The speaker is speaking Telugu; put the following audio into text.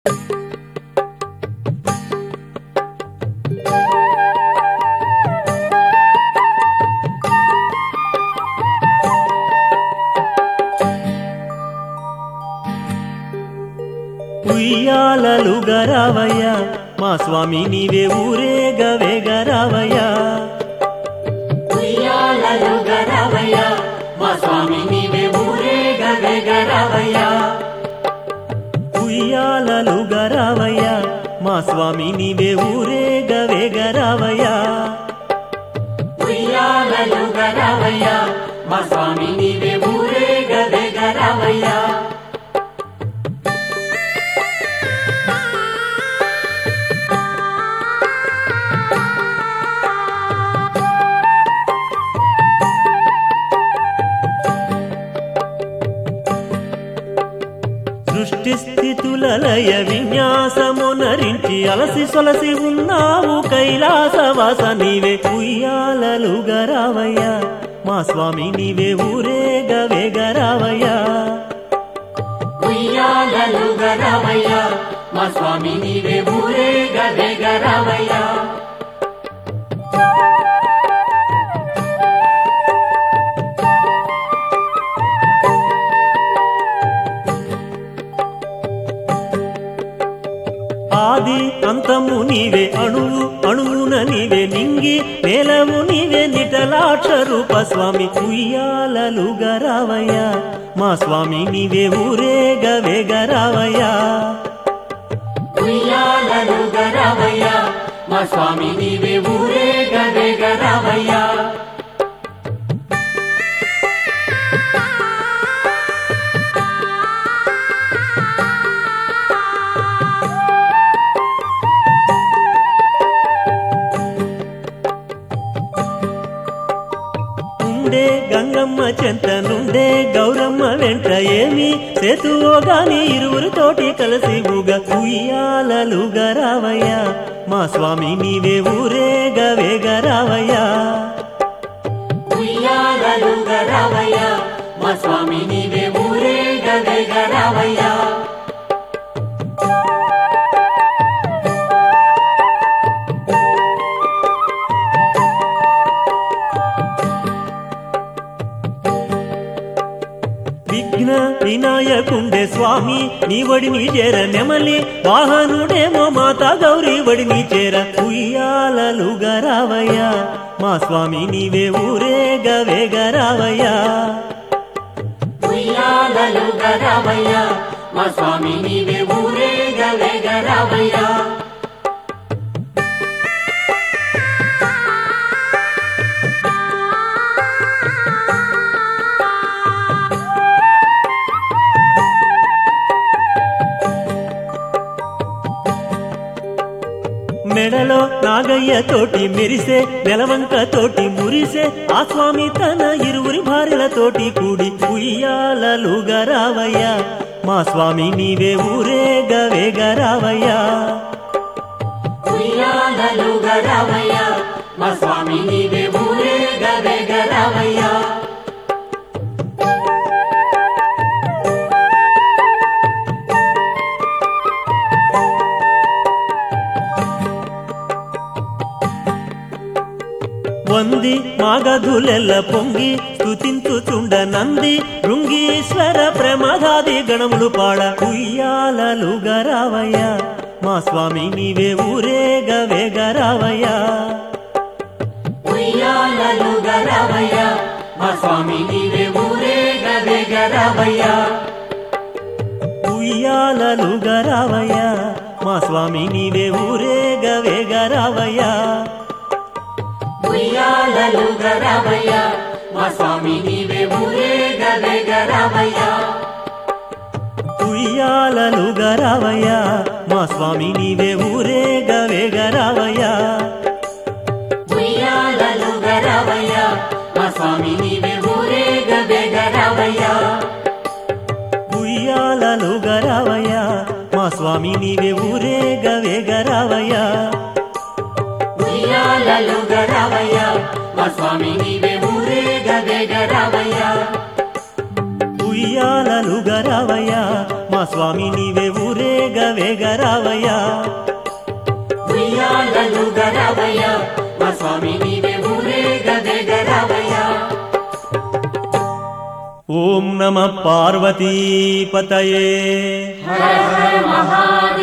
ఉయ్యాలలు గరావయ్య మా స్వామి నీవే ఊరేగవే గరావయ్య ఉయ్యాలలు గరవయ్య మా స్వామి నీవే ఊరేగవే గరవయ్య ఉయ్యాలలు గరావయ్య మా స్వామి నీవే ఊరేగవే గరావయ్య ఉయ్యాలలు గరవయ్య మా స్వామి నీవే ఊరేగవే గరవయ్య సృష్టి స్థితుల లయ విన్యాసమునరించి అలసి సొలసి ఉన్నావు కైలాసవాస నీవే ఉయ్యాలలు గరావయ్య మా స్వామి నీవే ఊరేగవే గరావయ్య ఉయ్యాలలు గరవయ్య మా స్వామి నీవే ఊరేగవే గరవయ్య ఆది అంతము నీవే అణువు అణువున నీవే నింగి నేలము నీవే నిటలాక్ష రూప స్వామి ఉయ్యాలలు గరావయ్య మా స్వామి నీవే ఊరేగవే గరావయ్య ఉయ్యాలలు గరవయ్య మా స్వామి నీవే ఊరేగవే గరవయ్య ఉండే గంగమ్మ చెంత నుండే గౌరమ్మ వెంట ఏమి సేతువో గాని ఇరువురితోటి కలిసి ఊగ ఉయ్యాలలు గరావయ్య మా స్వామి నీవే ఊరేగవే గరావయ్య ఉయ్యాలలు గరవయ్య మా స్వామి నీవే ఊరేగవే గరవయ్య విఘ్న వినాయకుండే స్వామి నీ వడిని చేర నెమలి వాహనుడేమో మాత గౌరీ వడిని చేర ఉయ్యాలలు గరావయ్య మా స్వామి నీవే ఊరేగవే గరావయ్య ఉయ్యాలలు గరవయ్య మా స్వామి నీవే ఊరేగవే గరవయ్య మెడలో నాగయ్య తోటి మెరిసే నెలవంక తోటి మురిసే ఆ స్వామి తన ఇరువురి భార్యలతోటి కూడి ఉయ్యాలలు గరావయ్య మా స్వామి నీవే ఊరేగవే గరావయ్య ఉయ్యాలలు గరవయ్య మా స్వామి నీవే ఊరేగవే గరవయ్య వంది మాగధులెల్ల పొంగి స్తుతించుచుండ నంది భృంగీశ్వర ప్రమదాది గణములు పాడ ఉయ్యాలలు గరావయ్య మా స్వామి నీవే ఊరేగవే గరావయ్య ఉయ్యాలలు గరవయ్య మా స్వామి నీవే ఊరేగవే గరవయ్య ఉయ్యాలలు గరావయ్య మా స్వామి నీవే ఊరేగవే గరావయ్య ఉయ్యాలలు గరవయ్య మా స్వామి నీవే ఊరేగవే గరవయ్య ఉయ్యాలలు గరావయ్య మా స్వామి నీవే ఊరేగవే గరావయ్య ఉయ్యాలలు గరవయ్య మా స్వామి నీవే ఊరేగవే గరవయ్య ఉయ్యాలలు గరావయ్య మా స్వామి నీవే ఊరేగవే గరావయ్య ఉయ్యాలలు గరవయ్య మా స్వామి నీవే ఊరేగవే గరవయ్య ఉయ్యాలలు గరావయ్య మా స్వామి నీవే ఊరేగవే వేగరావయ్యా ఉయ్యాలలుగా రావయ్యా మా స్వామి నీవే ఊరేగా వేగరావయ్యా ఓం నమ పార్వతీపతయే హర హర మహాదేవ